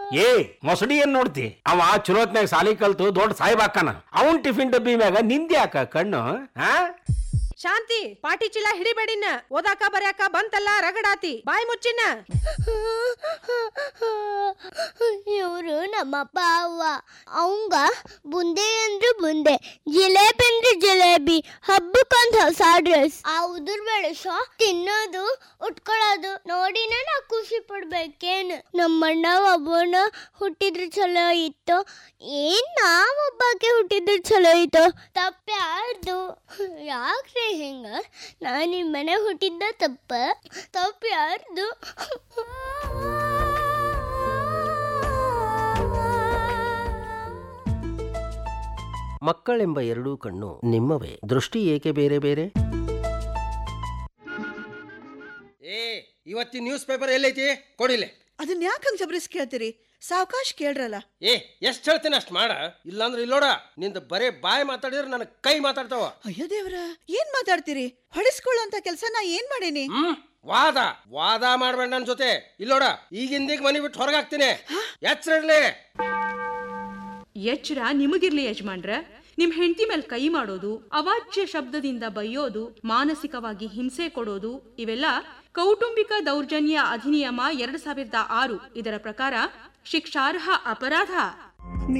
ಏ ಮೊಸಡಿ ಏನ್ ನೋಡ್ತಿ ಅವ ಚಲೋತ್ನಾಗ ಸಾಲಿ ಕಲ್ತು ದೊಡ್ಡ ಸಾಯಿಬ್ ಹಾಕನ ಅವನ್ ಟಿಫಿನ್ ಡಬ್ಬಿ ಮ್ಯಾಗ ನಿಂದಿ ಹಾಕ ಕಣ್ಣು ಹಾ ಶಾಂತಿ ಪಾಟಿ ಚೀಲ ಹಿಡಿಬೇಡಿನ ಓದಾಕ ಬರ್ಯಾಕ ಬಂತಲ್ಲ ರಗಡಾತಿ ಬಾಯಿ ಮುಚ್ಚಿನ ಇವರು ನಮ್ಮಪ್ಪ ಅವ್ವ ಅವಂಗ ಬುಂದೆ ಅಂದ್ರೆ ಬುಂದೆ ಜಿಲೇಬಿ ಅಂದ್ರೆ ಜಿಲೇಬಿ ಹಬ್ಬಕ್ಕೊಂದ್ ಹೊಸ ಡ್ರೆಸ್ ಆ ಉದುರ್ ಬೇಳೆ ಶಾ ತಿನ್ನೋದು ಉಟ್ಕೊಳ್ಳೋದು ನೋಡಿನ ನಾ ಖುಷಿ ಪಡ್ಬೇಕೇನು ನಮ್ಮಣ್ಣ ಒಬ್ಬನ ಹುಟ್ಟಿದ್ರೆ ಚಲೋ ಇತ್ತು ಏನ್ ನಾವ್ ಒಬ್ಬಾಕೆ ಹುಟ್ಟಿದ್ರೆ ಚಲೋ ಇತ್ತು ತಪ್ಪ್ಯಾರ್ದು ಯಾಕ್ರಿ ಹಿಂಗ ನಾ ನಿಮ್ ಮನೆ ಹುಟ್ಟಿದ್ದ ತಪ್ಪ ತಪ್ಪ್ಯಾರ್ದು ಮಕ್ಕಳೆಂಬ ಎರಡೂ ಕಣ್ಣು ನಿಮ್ಮವೇ ದೃಷ್ಟಿ ಏಕೆ ಬೇರೆ ಬೇರೆ ಏ ಇವತ್ತಿನ ನ್ಯೂಸ್ ಪೇಪರ್ ಎಲ್ಲೈತಿ ಕೊಡಿಲೆ ಅದನ್ನ ಯಾಕೆ ಹಂಗೆ ಜಬರಿಸ್ ಕೇಳ್ತೀರಿ ಸಾವಕಾಶ ಕೇಳ್ರಲ್ಲ ಏ ಎಷ್ಟು ಹೇಳ್ತೀನಿ ಅಷ್ಟು ಮಾಡ ಇಲ್ಲಾಂದ್ರೆ ಇಲ್ಲೋಡ ನಿಂದ ಬರೇ ಬಾಯಿ ಮಾತಾಡಿದ್ರೆ ನನ್ನ ಕೈ ಮಾತಾಡ್ತಾವ ಅಯ್ಯೋ ದೇವ್ರ ಏನ್ ಮಾತಾಡ್ತೀರಿ ಹೊಡಿಸ್ಕೊಳ್ಳೋಂತ ಕೆಲಸ ನಾ ಏನ್ ಮಾಡೇನಿ ಹ್ಮ್ ವಾದ ವಾದ ಮಾಡ್ಬೇಡ ನನ್ನ ಜೊತೆ ಇಲ್ಲೋಡ ಈಗಿಂದೀಗ ಮನೆ ಬಿಟ್ಟು ಹೊರಗಾಗ್ತೀನಿ ಎಚ್ಚರ ಇರ್ಲಿ ಎಚ್ಚರ ನಿಮಗಿರ್ಲಿ ಯಜಮಾನ್ರ ನಿಮ್ ಹೆಂಡತಿ ಮೇಲೆ ಕೈ ಮಾಡೋದು ಅವಾಚ್ಯ ಶಬ್ದದಿಂದ ಬೈಯೋದು ಮಾನಸಿಕವಾಗಿ ಹಿಂಸೆ ಕೊಡೋದು ಇವೆಲ್ಲ ಕೌಟುಂಬಿಕ ದೌರ್ಜನ್ಯ ಅಧಿನಿಯಮ ಎರಡ್ ಸಾವಿರದ ಆರು ಇದರ ಪ್ರಕಾರ ಶಿಕ್ಷಾರ್ಹ ಅಪರಾಧ